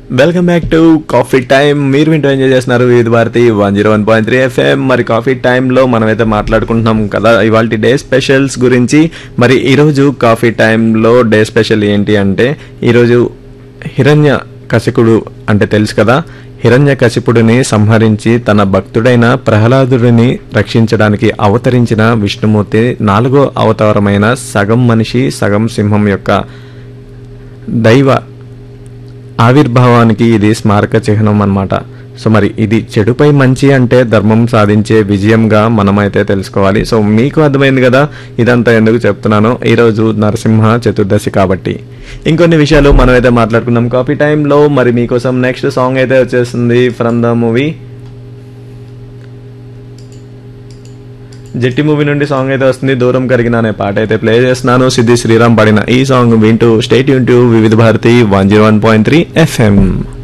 welcome back to coffee time మీరు వింటూ enjoy చేస్తున్నారు ఇది Bharati one zero one point three FM మరి కాఫీ టైంలో మనమైతే మాట్లాడుకుంటున్నాం కదా ఇవాళ డే స్పెషల్స్ గురించి మరి ఈరోజు కాఫీ టైంలో డే స్పెషల్ ఏంటి అంటే ఈరోజు హిరణ్య కశికుడు అంటే తెలుసు కదా హిరణ్య కశిపుడిని సంహరించి తన భక్తుడైన ప్రహ్లాదుడిని రక్షించడానికి అవతరించిన విష్ణుమూర్తి నాలుగో అవతారమైన సగం మనిషి సగం సింహం యొక్క దైవ ఆవిర్భావానికి ఇది స్మారక చిహ్నం అన్నమాట సో మరి ఇది చెడుపై మంచి అంటే ధర్మం సాధించే విజయంగా మనమైతే తెలుసుకోవాలి సో మీకు అర్థమైంది కదా ఇదంతా ఎందుకు చెప్తున్నాను ఈరోజు నరసింహ చతుర్దశి కాబట్టి ఇంకొన్ని విషయాలు మనమైతే మాట్లాడుకుందాం కాఫీ టైంలో మరి మీకోసం నెక్స్ట్ సాంగ్ అయితే వచ్చేస్తుంది from the movie Jatti movie నుండి సాంగ్ అయితే వస్తుంది దూరం కరిగిన అనే పాట అయితే ప్లే చేస్తున్నాను సిద్ధి శ్రీరామ్ పాడిన ఈ సాంగ్ వింటూ స్టేట్ యూన్ to Vividh Bharati one zero one point three FM